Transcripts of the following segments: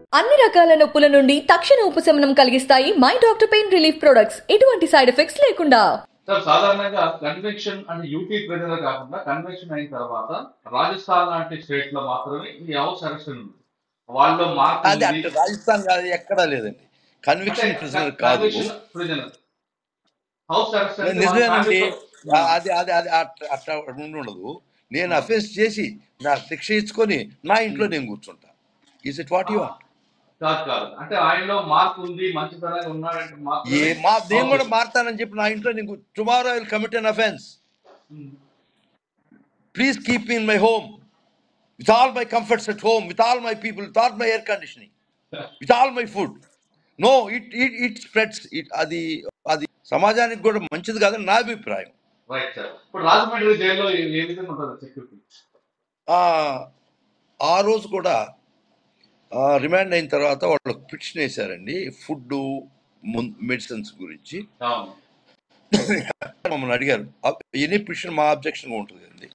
అన్ని రకాల నొప్పుల నుండి తక్షణ ఉపశమనం కలిగిస్తాయి my doctor pain relief products ఎటువంటి సైడ్ ఎఫెక్ట్స్ లేకుండా సార్ సాధారణంగా కన్వెన్షన్ అండ్ యూపీ ప్రజలు కాకుండా కన్వెన్షన్ అయిన తర్వాత రాజస్థాన్ లాంటి స్టేట్ లో మాత్రమే ఈ హౌస్ అరెస్ట్ ఉంది వాళ్ళు మార్పు అది ఉంది. అట్లా రాజస్థాన్ కాదు ఎక్కడా లేదండి కన్విక్షన్ అంటే ప్రిజనర్ కాదు conviction prisoner. హౌస్ అరెస్ట్ అంటే నిజమేనండి వాళ్ళ ఆ- అది అది అది అట్లా అట్లా ఉండి ఉండదు నేను అఫెన్స్ చేసి నా శిక్ష ఇచ్చుకొని నా ఇంట్లో నేను కూర్చుంటా is it what you want కాదు కాదు అంటే ఆయనలో మార్పు ఉంది మంచితనంగా ఉన్నాడంటే ఏ మాత్రమే మా నేను house కూడా arrest. మారుతానని చెప్పి నా ఇంట్లో నేను tomorrow I will commit an offence um. Please keep in my home with all my comforts at home with all my people with all my air conditioning with all my food no it it it spreads it అది అది సమాజానికి కూడా మంచిది కాదని నా అభిప్రాయం right sir ఇప్పుడు రాజమండ్రి జైల్లో ఏ- ఏ విధంగా ఉంటుంది సెక్యూరిటీ ఆ ఆ రోజు కూడా ఆ, రిమాండ్ అయిన తర్వాత వాళ్ళు పిటిషన్ వేశారండి ఫుడ్ మెడిసిన్స్ గురించి అవును మమ్మల్ని అడిగారు అ- ఎనీ పిటిషన్ మా అబ్జెక్షన్ ఉంటుంది కదండి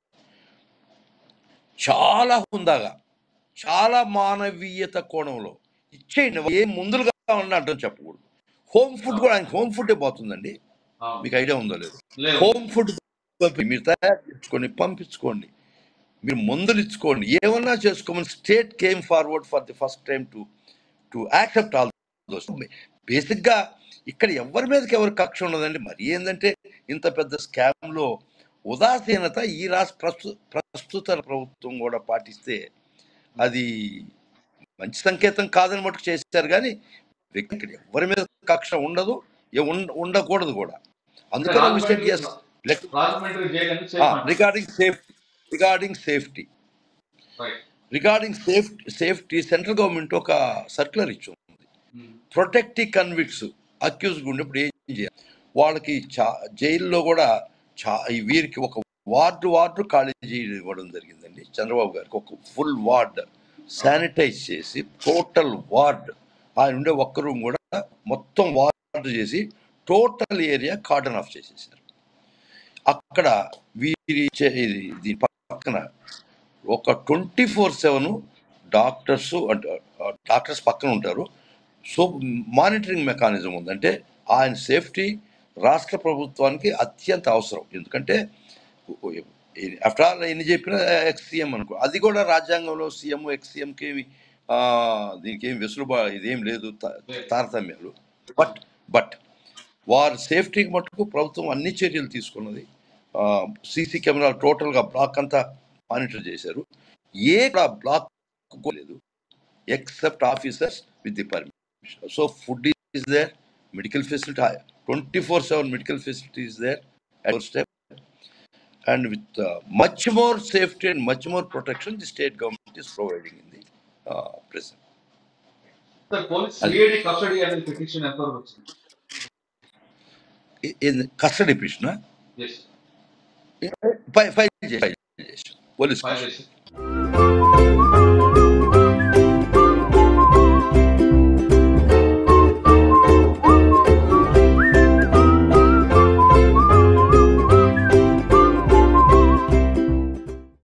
చాలా హుందాగా చాలా మానవీయత కోణంలో ఇచ్చేయండి ఏం ముందులుగా ఉన్న అర్థం చెప్పకూడదు హోమ్ ఫుడ్ కూడా ఆయన హోమ్ ఫుడ్ పోతుందండి అవును మీకు ఐడియా ఉందో లేదు లేదు హోమ్ ఫుడ్ మీరు తయారు చేసుకోండి పంపించుకోండి మీరు మందులు ఇచ్చుకోండి ఏమన్నా చేసుకోమని state came forward for the first time to to accept all those బేసిక్గా ఇక్కడ ఎవరి మీదకి ఎవరి కక్ష ఉండదండి మరి ఏంటంటే ఇంత పెద్ద స్కామ్లో ఉదాసీనత ఈ రాష్ట్ర ప్రస్తు ప్రస్తుత ప్రభుత్వం కూడా పాటిస్తే అది మంచి సంకేతం కాదని మటుకు చేశారు కానీ వ్యక్తి ఇక్కడ ఎవరి మీద కక్ష ఉండదు ఏ ఉండ- ఉండకూడదు కూడా అందుకని మిస్టేక్ చేస్తాం రాజమండ్రి జైలు అని సేఫ్ అంటారు. Regarding safety regarding safety right regarding safety safety central government ఒక సర్క్యులర్ ఇచ్చింది ఉమ్. ప్రొటెక్టివ్ కన్విక్ట్స్ అక్యూజ్ ఉన్నప్పుడు ఏం చేయాలి వాళ్ళకి చా జైల్లో కూడా చా ఈ వీరికి ఒక వార్డు వార్డు ఖాళీ చేయడం ఇవ్వడం జరిగిందండి చంద్రబాబు గారికి ఒక ఫుల్ వార్డ్ శానిటైజ్ చేసి టోటల్ వార్డ్ ఆయన ఉండే ఒక్క రూమ్ కూడా మొత్తం వార్డ్ చేసి టోటల్ ఏరియా కార్డన్ ఆఫ్ చేసేసారు అక్కడ వీరి చే- ఇది దీని పక్కన ఒక ట్వంటీ ఫోర్ సెవెన్ డాక్టర్స్ అంటే డాక్టర్స్ పక్కన ఉంటారు సో మానిటరింగ్ మెకానిజం ఉందంటే ఆయన సేఫ్టీ రాష్ట్ర ప్రభుత్వానికి అత్యంత అవసరం ఎందుకంటే ఆఫ్టర్ ఆల్ ఎన్ని చెప్పినా ఎక్స్ సీఎం అనుకో అది కూడా రాజ్యాంగంలో సీఎం ఎక్స్ సీఎంకి ఏమి ఆ, దీనికి ఏం వెసులుబా ఇదేం లేదు తా- తారతమ్యాలు బట్ బట్ వారి సేఫ్టీకి మటుకు ప్రభుత్వం అన్ని చర్యలు తీసుకున్నది సీసీ కెమెరాలు టోటల్గా బ్లాక్ అంతా మానిటర్ చేశారు ఏ బ్లాక్ లేదు except officers with the permission so food is there medical facility twenty four seven medical facility is there step and with much more safety and much more protection the state government is providing in the present sir police CID custody అనేది petition ఎంతవరకు వచ్చింది custody petition yes file చేసి police five days